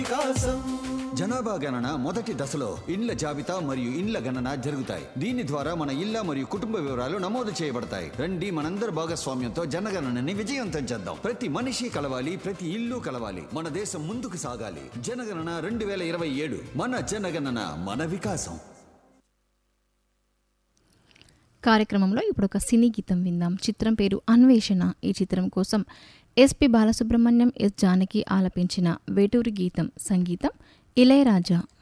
జనాభా గణన మొదటి దశలో ఇండ్ల జాబితా మరియు ఇండ్ల గణన జరుగుతాయి దీని ద్వారా మన ఇళ్ల మరియు కుటుంబ వివరాలు నమోదు చేయబడతాయి రండి మనందరి భాగస్వామ్యంతో జనగణనని విజయవంతం చేద్దాం ప్రతి మనిషి కలవాలి ప్రతి ఇల్లు కలవాలి మన దేశం ముందుకు సాగాలి జనగణన రెండు వేల ఇరవై ఏడు మన జనగణన మన వికాసం కార్యక్రమంలో ఇప్పుడు ఒక సినీ గీతం విందాం చిత్రం పేరు అన్వేషణ ఈ చిత్రం కోసం ఎస్పి బాలసుబ్రహ్మణ్యం ఎస్ జానకి ఆలపించిన వేటూరి గీతం సంగీతం ఇళయరాజా